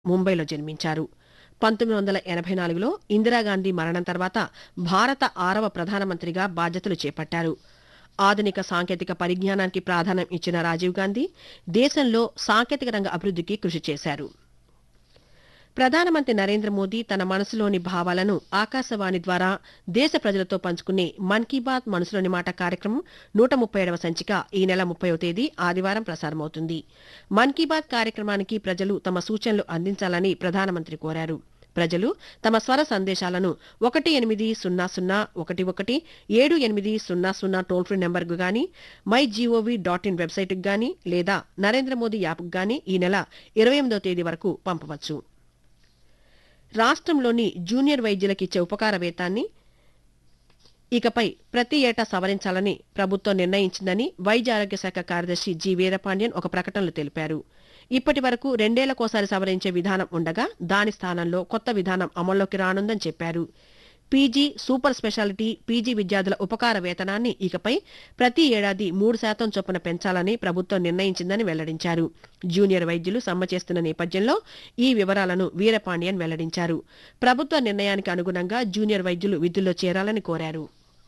ముంబైలో జన్మించారు పంతొమ్మిది వందల ఎనభై నాలుగులో ఇందిరాగాంధీ మరణం తర్వాత భారత ఆరవ ప్రధానమంత్రిగా బాధ్యతలు చేపట్టారు ఆధునిక సాంకేతిక పరిజ్ఞానానికి ప్రాధాన్యం ఇచ్చిన రాజీవ్ గాంధీ దేశంలో సాంకేతిక రంగ అభివృద్ధికి కృషి చేశారు ప్రధానమంత్రి నరేంద్ర మోదీ తన మనసులోని భావాలను ఆకాశవాణి ద్వారా దేశ ప్రజలతో పంచుకునే మన్ కీ బాత్ మనసులోని మాట కార్యక్రమం నూట ముప్పై ఏడవ సంచిక ఈ నెల ముప్పైవ తేదీ ఆదివారం ప్రసారమవుతుంది మన్ కీ బాత్ కార్యక్రమానికి ప్రజలు తమ సూచనలు అందించాలని ప్రధానమంత్రి కోరారు ప్రజలు తమ స్వర సందేశాలను ఒకటి ఎనిమిది సున్నా సున్నా ఒకటి ఒకటి ఏడు ఎనిమిది సున్నా సున్నా టోల్ ఫ్రీ నెంబర్కు గాని మై జీఓవీ డాట్ ఇన్ వెబ్సైట్కు గాని లేదా నరేంద్ర మోదీ యాప్కు గాని ఈ నెల ఇరవై ఎనిమిదవ తేదీ వరకు పంపవచ్చు రాష్ట్రంలోని జూనియర్ వైద్యులకు ఇచ్చే ఉపకార వేతాన్ని ఇకపై ప్రతి ఏటా సవరించాలని ప్రభుత్వం నిర్ణయించిందని వైద్య ఆరోగ్య శాఖ కార్యదర్శి జి వీరపాండ్యన్ ఒక ప్రకటనలో తెలిపారు ఇప్పటి వరకు రెండేళ్లకోసారి సవరించే విధానం ఉండగా దాని స్థానంలో కొత్త విధానం అమల్లోకి రానుందని చెప్పారు పీజీ సూపర్ స్పెషాలిటీ పీజీ విద్యార్థుల ఉపకార వేతనాన్ని ఇకపై ప్రతి ఏడాది మూడు శాతం చొప్పున పెంచాలని ప్రభుత్వం నిర్ణయించిందని వెల్లడించారు జూనియర్ వైద్యులు సమ్మె చేస్తున్న నేపథ్యంలో ఈ వివరాలను వీరపాండియన్ వెల్లడించారు ప్రభుత్వ నిర్ణయానికి అనుగుణంగా జూనియర్ వైద్యులు విధుల్లో చేరాలని కోరారు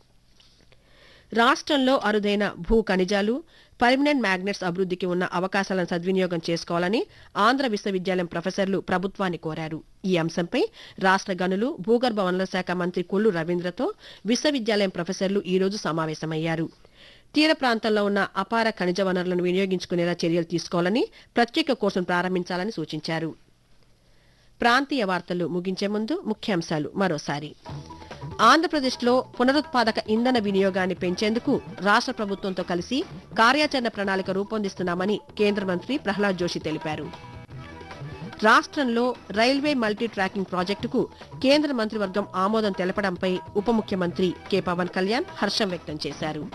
రాష్ట్రంలో అరుదైన భూ ఖనిజాలు పర్మనెంట్ మ్యాగ్నెట్స్ అభివృద్ధికి ఉన్న అవకాశాలను సద్వినియోగం చేసుకోవాలని ఆంధ్ర విశ్వవిద్యాలయం ప్రొఫెసర్లు ప్రభుత్వాన్ని కోరారు ఈ అంశంపై రాష్ట్ర గనులు భూగర్భ వనరుల శాఖ మంత్రి కొల్లు రవీంద్రతో విశ్వవిద్యాలయం ప్రొఫెసర్లు ఈ రోజు సమావేశమయ్యారు తీర ప్రాంతంలో ఉన్న అపార ఖనిజ వనరులను వినియోగించుకునేలా చర్యలు తీసుకోవాలని ప్రత్యేక కోర్సును ప్రారంభించాలని సూచించారు ప్రాంతీయ వార్తలు ముగించే ముందు ముఖ్యాంశాలు మరోసారి ఆంధ్రప్రదేశ్లో పునరుత్పాదక ఇంధన వినియోగాన్ని పెంచేందుకు రాష్ట్ర ప్రభుత్వంతో కలిసి కార్యాచరణ ప్రణాళిక రూపొందిస్తున్నామని కేంద్ర మంత్రి ప్రహ్లాద్ జోషి తెలిపారు రాష్ట్రంలో రైల్వే మల్టీ ట్రాకింగ్ ప్రాజెక్టుకు కేంద్ర మంత్రివర్గం ఆమోదం తెలపడంపై ఉప ముఖ్యమంత్రి కె పవన్ కళ్యాణ్ హర్షం వ్యక్తం చేశారు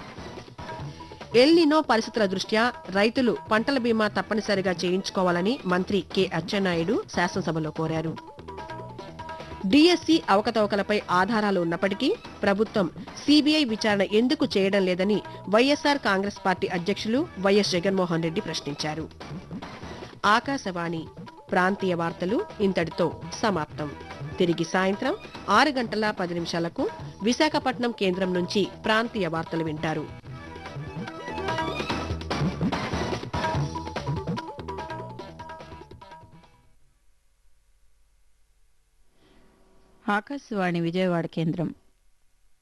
ఎల్నినో పరిస్థితుల దృష్ట్యా రైతులు పంటల బీమా తప్పనిసరిగా చేయించుకోవాలని మంత్రి కె అచ్చెన్నాయుడు శాసనసభలో కోరారు డిఎస్సి అవకతవకలపై ఆధారాలు ఉన్నప్పటికీ ప్రభుత్వం సిబిఐ విచారణ ఎందుకు చేయడం లేదని వైఎస్సార్ కాంగ్రెస్ పార్టీ అధ్యక్షులు వైఎస్ జగన్మోహన్ రెడ్డి ప్రశ్నించారు ఆకాశవాణి ప్రాంతీయ వార్తలు ఇంతటితో సమాప్తం తిరిగి సాయంత్రం ఆరు గంటల పది నిమిషాలకు విశాఖపట్నం కేంద్రం నుంచి ప్రాంతీయ వార్తలు వింటారు ఆకాశవాణి విజయవాడ కేంద్రం